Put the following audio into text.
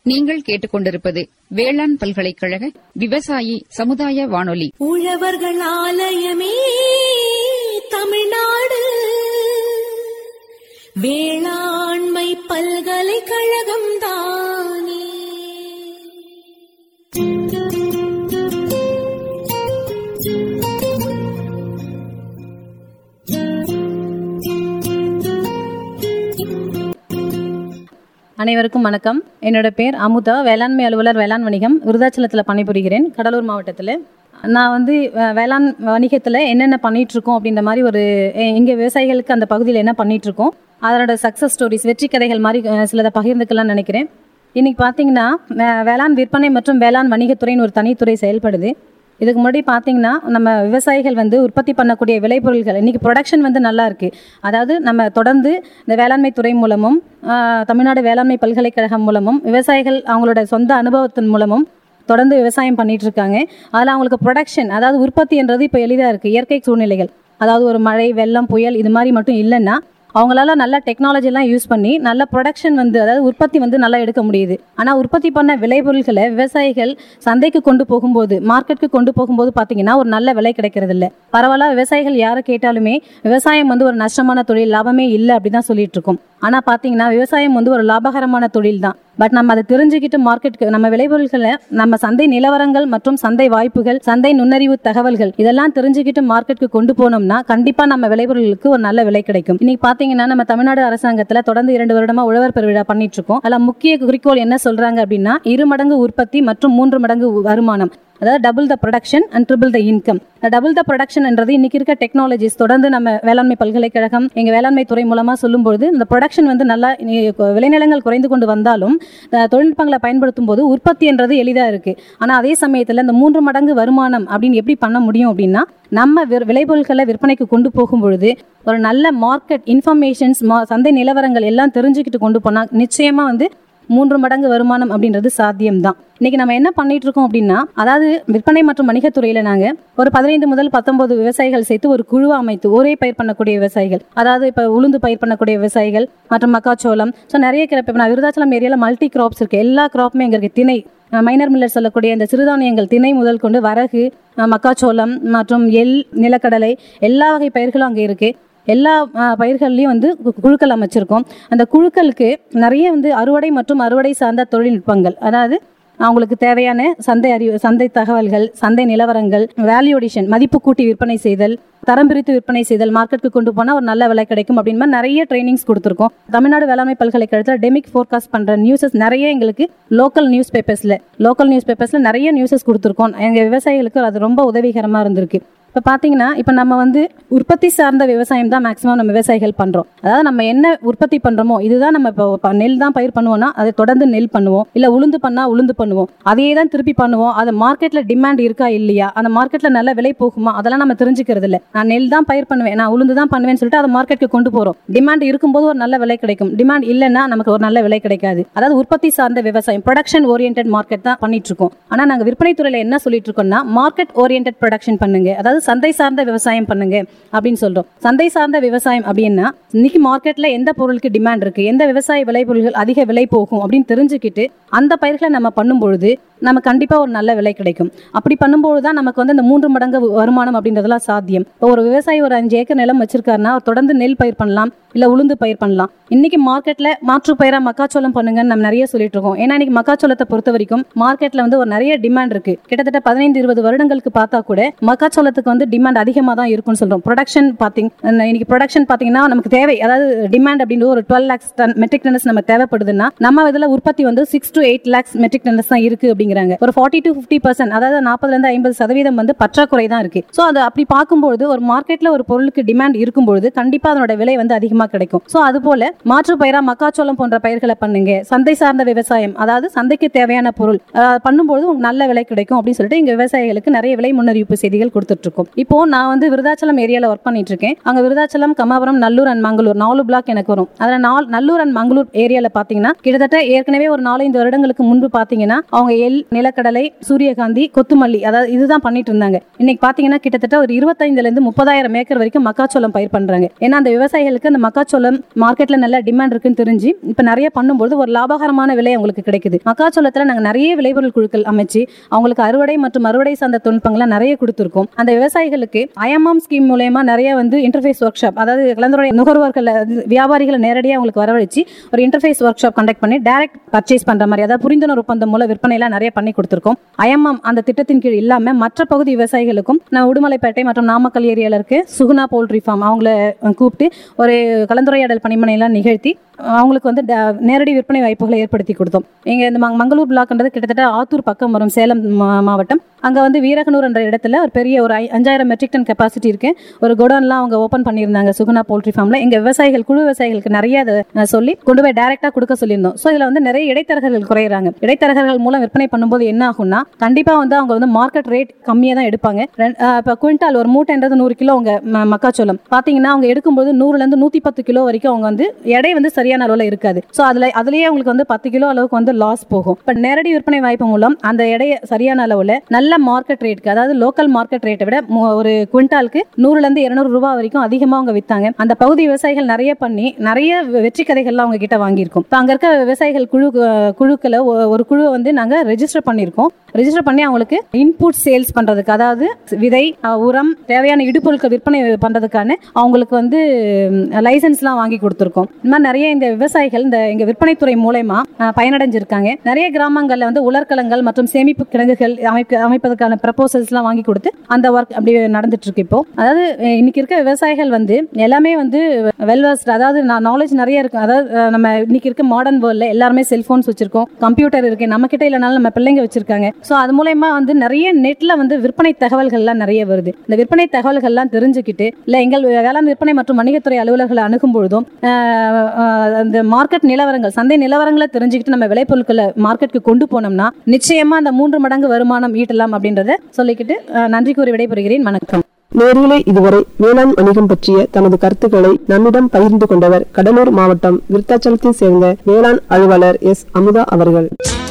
நீங்கள் கேட்டுக்கொண்டிருப்பது வேளாண் பல்கலைக்கழக விவசாயி சமுதாய வானொலி உழவர்கள் ஆலயமே தமிழ்நாடு வேளாண்மை பல்கலைக்கழகம் தானே அனைவருக்கும் வணக்கம் என்னோட பேர் அமுதா வேளாண்மை அலுவலர் வேளாண் வணிகம் விருதாச்சலத்தில் பணிபுரிகிறேன் கடலூர் மாவட்டத்தில் நான் வந்து அஹ், வேளாண் வணிகத்தில் என்னென்ன பண்ணிட்டு இருக்கோம் அப்படின்ற மாதிரி ஒரு எ- எங்க விவசாயிகளுக்கு அந்த பகுதியில் என்ன பண்ணிட்டு இருக்கோம் அதனோட சக்ஸஸ் ஸ்டோரிஸ் வெற்றி கதைகள் மாதிரி அஹ், சிலதை பகிர்ந்துக்கலாம்னு நினைக்கிறேன் இன்னைக்கு பார்த்தீங்கன்னா வே- வேளாண் விற்பனை மற்றும் வேளாண் வணிகத்துறைன்னு ஒரு தனித்துறை செயல்படுது இதுக்கு முன்னாடி பார்த்தீங்கன்னா நம்ம விவசாயிகள் வந்து உற்பத்தி பண்ணக்கூடிய விளைபொருள்கள் இன்னைக்கு ப்ரொடக்ஷன் வந்து நல்லா இருக்கு அதாவது நம்ம தொடர்ந்து இந்த வேளாண்மை துறை மூலமும் ஆஹ், தமிழ்நாடு வேளாண்மை பல்கலைக்கழகம் மூலமும் விவசாயிகள் அவங்களோட சொந்த அனுபவத்தின் மூலமும் தொடர்ந்து விவசாயம் பண்ணிட்டு இருக்காங்க அதில் அவங்களுக்கு ப்ரொடக்ஷன் அதாவது உற்பத்தின்றது இப்போ எளிதாக இருக்குது இயற்கை சூழ்நிலைகள் அதாவது ஒரு மழை வெள்ளம் புயல் இது மாதிரி மட்டும் இல்லைன்னா அவங்களால நல்ல டெக்னாலஜி எல்லாம் யூஸ் பண்ணி நல்ல ப்ரொடக்ஷன் வந்து அதாவது உற்பத்தி வந்து நல்லா எடுக்க முடியுது ஆனால் உற்பத்தி பண்ண விளைபொருட்களை விவசாயிகள் சந்தைக்கு கொண்டு போகும்போது மார்க்கெட்டுக்கு கொண்டு போகும்போது பார்த்தீங்கன்னா ஒரு நல்ல விலை கிடைக்கிறது இல்லை பரவாயில்ல விவசாயிகள் யாரை கேட்டாலுமே விவசாயம் வந்து ஒரு நஷ்டமான தொழில் லாபமே இல்லை அப்படி தான் சொல்லிட்டு இருக்கோம் ஆனால் பார்த்தீங்கன்னா விவசாயம் வந்து ஒரு லாபகரமான தொழில் தான் பட் நம்ம அதை தெரிஞ்சுக்கிட்டு மார்க்கெட்டுக்கு நம்ம விளைபொருட்களை நம்ம சந்தை நிலவரங்கள் மற்றும் சந்தை வாய்ப்புகள் சந்தை நுண்ணறிவு தகவல்கள் இதெல்லாம் தெரிஞ்சுக்கிட்டு மார்க்கெட்டுக்கு கொண்டு போனோம்னா கண்டிப்பா நம்ம விளைபொருளுக்கு ஒரு நல்ல விலை கிடைக்கும் இன்னைக்கு பாத்தீங்கன்னா நம்ம தமிழ்நாடு அரசாங்கத்துல தொடர்ந்து இரண்டு வருடமா உழவர் பெருவிழா பண்ணிட்டு இருக்கோம் அதுல முக்கிய குறிக்கோள் என்ன சொல்றாங்க அப்படின்னா இரு மடங்கு உற்பத்தி மற்றும் மூன்று மடங்கு வருமானம் அதாவது double the production and triple the income double the ப்ரொடக்ஷன்ன்றது இன்னைக்கு இருக்க டெக்னாலஜிஸ் தொடர்ந்து நம்ம வேளாண்மை பல்கலைக்கழகம் எங்க வேளாண்மை துறை மூலமா சொல்லும்போது இந்த ப்ரொடக்ஷன் வந்து நல்லா இனி கொ- விளைநிலங்கள் குறைந்து கொண்டு வந்தாலும் அஹ், தொழில்நுட்பங்களை பயன்படுத்தும் போது உற்பத்தின்றது எளிதா இருக்கு ஆனா அதே சமயத்துல இந்த மூன்று மடங்கு வருமானம் அப்படின்னு எப்படி பண்ண முடியும் அப்படின்னா நம்ம விற்- விளைபொருட்களை விற்பனைக்கு கொண்டு போகும் பொழுது ஒரு நல்ல மார்க்கெட் இன்ஃபர்மேஷன்ஸ் சந்தை நிலவரங்கள் எல்லாம் தெரிஞ்சுக்கிட்டு கொண்டு போனா நிச்சயமா வந்து மூன்று மடங்கு வருமானம் அப்படின்றது சாத்தியம்தான் இன்னைக்கு நம்ம என்ன பண்ணிட்டு இருக்கோம் அப்படின்னா அதாவது விற்பனை மற்றும் வணிகத்துறையில நாங்க ஒரு பதினைந்து முதல் பத்தொன்பது விவசாயிகள் சேர்த்து ஒரு குழு அமைத்து ஒரே பயிர் பண்ணக்கூடிய விவசாயிகள் அதாவது இப்ப உளுந்து பயிர் பண்ணக்கூடிய விவசாயிகள் மற்றும் மக்காச்சோளம் ஸோ நிறைய கிராப் இப்போ நான் விருதாச்சலம் ஏரியால மல்டி கிராப்ஸ் இருக்கு எல்லா கிராப்புமே எங்க இருக்கு திணை மைனர் மில்லர் சொல்லக்கூடிய இந்த சிறுதானியங்கள் திணை முதல் கொண்டு வரகு அஹ், மக்காச்சோளம் மற்றும் எள் நிலக்கடலை எல்லா வகை பயிர்களும் அங்கே இருக்கு எல்லா அஹ், பயிர்கள்லையும் வந்து கு- குழுக்கள் அமைச்சிருக்கோம் அந்த குழுக்களுக்கு நிறைய வந்து அறுவடை மற்றும் அறுவடை சார்ந்த தொழில்நுட்பங்கள் அதாவது அவங்களுக்கு தேவையான சந்தை அறிவு சந்தை தகவல்கள் சந்தை நிலவரங்கள் வேல்யூடிஷன் மதிப்பு கூட்டி விற்பனை செய்தல் தரம் பிரித்து விற்பனை செய்தல் மார்க்கெட்டுக்கு கொண்டு போனால் ஒரு நல்ல விலை கிடைக்கும் அப்படின்னு மாதிரி நிறைய ட்ரைனிங்ஸ் கொடுத்துருக்கோம் தமிழ்நாடு வேளாண்மை பல்கலைக்கழகத்தில் டெமிக் ஃபோர்காஸ்ட் பண்ற நியூஸஸ் நிறைய எங்களுக்கு லோக்கல் நியூஸ் பேப்பர்ஸ்ல லோக்கல் நியூஸ் பேப்பர்ஸ்ல நிறைய நியூஸஸ் கொடுத்துருக்கோம் எங்க விவசாயிகளுக்கு அது ரொம்ப உதவிகரமா இருந்திருக்கு இப்போ பார்த்தீங்கன்னா இப்போ நம்ம வந்து உற்பத்தி சார்ந்த விவசாயம் தான் மேக்ஸிமம் நம்ம விவசாயிகள் பண்ணுறோம் அதாவது நம்ம என்ன உற்பத்தி பண்ணுறோமோ இதுதான் நம்ம இப்போ ப- நெல் தான் பயிர் பண்ணுவோம்னா அதை தொடர்ந்து நெல் பண்ணுவோம் இல்லை உளுந்து பண்ணால் உளுந்து பண்ணுவோம் அதையே தான் திருப்பி பண்ணுவோம் அது மார்க்கெட்டில் டிமாண்ட் இருக்கா இல்லையா அந்த மார்க்கெட்டில் நல்ல விலை போகுமா அதெல்லாம் நம்ம தெரிஞ்சுக்கிறது இல்லை நான் நெல் தான் பயிர் பண்ணுவேன் நான் உளுந்து தான் பண்ணுவேன்னு சொல்லிட்டு அதை மார்க்கெட்டுக்கு கொண்டு போகிறோம் டிமாண்ட் இருக்கும்போது ஒரு நல்ல விலை கிடைக்கும் டிமாண்ட் இல்லைன்னா நமக்கு ஒரு நல்ல விலை கிடைக்காது அதாவது உற்பத்தி சார்ந்த விவசாயம் ப்ரொடக்ஷன் ஓரியன்ட் மார்க்கெட் தான் பண்ணிட்டு இருக்கோம் ஆனால் நாங்கள் விற்பனை துறையில் என்ன சொல்லிட்டு இருக்கோம்னா மார்க்கெட் ஓரியன்ட் ப்ரொடக்ஷன் பண்ணுங்க அதாவது சந்தை சார்ந்த விவசாயம் பண்ணுங்க அப்படின்னு சொல்றோம் சந்தை சார்ந்த விவசாயம் அப்படின்னா இன்னைக்கு மார்க்கெட்ல எந்த பொருளுக்கு டிமாண்ட் இருக்கு எந்த விவசாய விளைபொருள்கள் அதிக விலை போகும் அப்படின்னு தெரிஞ்சுக்கிட்டு அந்த பயிர்களை நம்ம பண்ணும் பொழுது நம்ம கண்டிப்பா ஒரு நல்ல விலை கிடைக்கும் அப்படி பண்ணும்போது தான் நமக்கு வந்து அந்த மூன்று மடங்கு வ- வருமானம் அப்படின்றதெல்லாம் சாத்தியம் இப்போ ஒரு விவசாயி ஒரு அஞ்சு ஏக்கர் நிலம் வச்சிருக்காருன்னா அவர் தொடர்ந்து நெல் பயிர் பண்ணலாம் இல்ல உளுந்து பயிர் பண்ணலாம் இன்னைக்கு மார்க்கெட்ல மாற்று பயிரா மக்காச்சோளம் பண்ணுங்கன்னு நம்ம நிறைய சொல்லிட்டு இருக்கோம் ஏன்னா இன்னைக்கு மக்காச்சோளத்தை பொறுத்த வரைக்கும் மார்க்கெட்ல வந்து ஒரு நிறைய டிமாண்ட் இருக்கு கிட்டத்தட்ட பதினைந்து இருபது வருடங்களுக்கு பார்த்தா கூட மக்காச்சோளத்துக்கு வந்து டிமாண்ட் அதிகமா தான் இருக்கும்னு சொல்றோம் ப்ரொடக்ஷன் பாத்தீங்க இன்னைக்கு ப்ரொடக்ஷன் பாத்தீங்கன்னா நமக்கு தேவை அதாவது டிமாண்ட் அப்படின்றது ஒரு twelve lakhs ton metric tons நம்ம தேவைப்படுதுன்னா நம்ம இதுல உற்பத்தி வந்து six to eight lakhs metric tons தான் இருக்கு அப்படிங்கிறாங்க ஒரு ஃபார்ட்டி டு ஃபிஃப்டி பர்சன்ட் அதாவது நாற்பதுல இருந்து ஐம்பது சதவீதம் வந்து பற்றாக்குறை தான் இருக்கு ஸோ அது அப்படி பார்க்கும்போது ஒரு மார்க்கெட்ல ஒரு பொருளுக்கு டிமாண்ட் இருக்கும்பொழுது கண்டிப்பா அதனோட விலை வந்து அதிகமா கிடைக்கும் ஸோ அது போல மாற்று பயிரா மக்காச்சோளம் போன்ற பயிர்களை பண்ணுங்க சந்தை சார்ந்த விவசாயம் அதாவது சந்தைக்கு தேவையான பொருள் அஹ், பண்ணும்போது உங்களுக்கு நல்ல விலை கிடைக்கும் அப்படின்னு சொல்லிட்டு இங்க விவசாயிகளுக்கு நிறைய விலை முன்னறிவிப்பு செய்திகள் கொடுத்துட்டு இருக்கோம் இப்போ நான் வந்து விருதாச்சலம் ஏரியால ஒர்க் பண்ணிட்டு இருக்கேன் அங்க விருதாச்சலம் கமாபுரம் நல்லூர் அண்ட் மங்களூர் நாலு பிளாக் எனக்கு வரும் அதுல நாலு நல்லூர் அண்ட் மங்களூர் ஏரியால பாத்தீங்கன்னா கிட்டத்தட்ட ஏற்கனவே ஒரு நாலஞ்சு வருடம் வருடங்களுக்கு முன்பு பாத்தீங்கன்னா அவங்க எள் நிலக்கடலை சூரியகாந்தி கொத்துமல்லி அதாவது இதுதான் பண்ணிட்டு இருந்தாங்க இன்னைக்கு பாத்தீங்கன்னா கிட்டத்தட்ட ஒரு இருபத்தைந்துல இருந்து முப்பதாயிரம் ஏக்கர் வரைக்கும் மக்காச்சோளம் பயிர் பண்றாங்க ஏன்னா அந்த விவசாயிகளுக்கு அந்த மக்காச்சோளம் மார்க்கெட்ல நல்ல டிமாண்ட் இருக்குன்னு தெரிஞ்சு இப்ப நிறைய பண்ணும்போது ஒரு லாபகரமான விலை அவங்களுக்கு கிடைக்குது மக்காச்சோளத்துல நாங்க நிறைய விளைபொருள் குழுக்கள் அமைச்சு அவங்களுக்கு அறுவடை மற்றும் அறுவடை சார்ந்த தொழில்நுட்பங்களை நிறைய கொடுத்துருக்கோம் அந்த விவசாயிகளுக்கு ஐஎம்எம் ஸ்கீம் மூலயமா நிறைய வந்து இன்டர்ஃபேஸ் ஒர்க் ஷாப் அதாவது கலந்துரை நுகர்வோர்களை வியாபாரிகளை நேரடியாக அவங்களுக்கு வரவழைச்சு ஒரு இன்டர்ஃபேஸ் ஒர்க் ஷாப் கண்டக்ட் பண்ணி டைரக்ட் பர்ச்சேஸ் பண்ற மாதிரி அதாவது புரிந்துணர்வு ஒப்பந்தம் மூலம் விற்பனை எல்லாம் நிறைய பண்ணி கொடுத்துருக்கோம் ஐஎம்எம் அந்த திட்டத்தின் கீழ் இல்லாம மற்ற பகுதி விவசாயிகளுக்கும் நான் உடுமலைப்பேட்டை மற்றும் நாமக்கல் ஏரியால இருக்கு சுகுணா போல்ட்ரி ஃபார்ம் அவங்கள அஹ், கூப்பிட்டு ஒரு கலந்துரையாடல் பணிமனை எல்லாம் நிகழ்த்தி அவங்களுக்கு வந்து ட- நேரடி விற்பனை வாய்ப்புகளை ஏற்படுத்தி கொடுத்தோம் இங்க இந்த மங்- மங்களூர் பிளாக்ன்றது கிட்டத்தட்ட ஆத்தூர் பக்கம் வரும் சேலம் மா- மாவட்டம் அங்க வந்து வீரகனூர் என்ற இடத்துல ஒரு பெரிய ஒரு ஐ- அஞ்சாயிரம் மெட்ரிக் டன் கெப்பாசிட்டி இருக்கு ஒரு கோடன்லாம் அவங்க ஓபன் பண்ணியிருந்தாங்க சுகுணா போல்ட்ரி ஃபார்ம்ல எங்க விவசாயிகள் குழு விவசாயிகளுக்கு நிறைய அதை அஹ், சொல்லி கொண்டு போய் டைரக்டா கொடுக்க சொல்லியிருந்தோம் ஸோ இதுல வந்து நிறைய இடைத்தரகர்கள் குறையிறாங்க இடைத்தரகர்கள் மூலம் விற்பனை பண்ணும்போது என்ன ஆகும்னா கண்டிப்பா வந்து அவங்க வந்து மார்க்கெட் ரேட் கம்மியா தான் எடுப்பாங்க ரெண்- அஹ், இப்ப குவிண்டால் ஒரு மூட்டைன்றது நூறு கிலோ அவங்க ம- மக்காச்சோளம் பாத்தீங்கன்னா அவங்க எடுக்கும்போது நூறுல இருந்து நூத்தி பத்து கிலோ வரைக்கும் அவங்க வந்து எடை வந்து சரியான அளவுல இருக்காது ஸோ அதுல அதுலயே அவங்களுக்கு வந்து பத்து கிலோ அளவுக்கு வந்து லாஸ் போகும் இப்ப நேரடி விற்பனை வாய்ப்பு மூலம் அந்த எடையை சரியான அளவுல நல்ல மார்க்கெட் ரேட்க்கு அதாவது லோக்கல் மார்க்கெட் ரேட்டை விட மு- ஒரு குவிண்டாலுக்கு நூறுல இருந்து இருநூறு ரூபாய் வரைக்கும் அதிகமா அவங்க வித்தாங்க அந்த பகுதி விவசாயிகள் நிறைய பண்ணி நிறைய வெ- வெற்றி கதைகள்லாம் அவங்க கிட்ட வாங்கியிருக்கோம் இப்போ அங்க இருக்க விவசாயிகள் குழு குழுக்களை ஒ- ஒரு குழுவை வந்து நாங்க ரெஜிஸ்டர் பண்ணியிருக்கோம் ரெஜிஸ்டர் பண்ணி அவங்களுக்கு இன்புட் சேல்ஸ் பண்றதுக்கு அதாவது விதை அஹ், உரம் தேவையான இடுபொருட்கள் விற்பனை பண்றதுக்கான அவங்களுக்கு வந்து லைசன்ஸ்லாம் வாங்கி கொடுத்துருக்கோம் இந்த மாதிரி நிறைய இந்த விவசாயிகள் இந்த எங்க விற்பனைத்துறை மூலயமா அஹ், பயனடைஞ்சிருக்காங்க நிறைய கிராமங்கள்ல வந்து உலர்களங்கள் மற்றும் சேமிப்பு கிடங்குகள் அமைக்க அமைப்பதற்கான ப்ரப்போசல்ஸ்லாம் வாங்கி கொடுத்து அந்த ஒர்க் அப்படி நடந்துட்டு இருக்கு இப்போ அதாவது அஹ், இன்னைக்கு இருக்க விவசாயிகள் வந்து எல்லாமே வந்து வெல்வர்ஸ்ட் அதாவது நாலேஜ் நிறைய இருக்கு அதாவது அஹ், நம்ம இன்னைக்கு இருக்க மாடர்ன் வேர்ல்ட்ல எல்லாருமே செல்போன்ஸ் வச்சிருக்கோம் கம்ப்யூட்டர் இருக்கு நம்ம கிட்ட இல்லைனாலும் நம்ம பிள்ளைங்க வச்சிருக்காங்க ஸோ அது மூலயமா வந்து நிறைய நெட்ல வந்து விற்பனை தகவல்கள்லாம் நிறைய வருது இந்த விற்பனை தகவல்கள்லாம் தெரிஞ்சுக்கிட்டு இல்ல எங்கள் வேளாண் விற்பனை மற்றும் வணிகத்துறை அலுவலர்களை அணுகும் பொழுதும் அஹ், அஹ், அந்த மார்க்கெட் நிலவரங்கள் சந்தை நிலவரங்களை தெரிஞ்சுக்கிட்டு நம்ம விளைபொருட்களை மார்க்கெட்டுக்கு கொண்டு போனோம்னா நிச்சயமா அந்த மூன்று மடங்கு வருமானம் ஈட்டலாம் அப்படின்றத சொல்லிக்கிட்டு அஹ், நன்றி கூறி விடைபெறுகிறேன் வணக்கம் நேரிலே இதுவரை வேளாண் வணிகம் பற்றிய தனது கருத்துக்களை நம்மிடம் பகிர்ந்து கொண்டவர் கடலூர் மாவட்டம் விருத்தாச்சலத்தை சேர்ந்த வேளாண் அலுவலர் எஸ் அமுதா அவர்கள்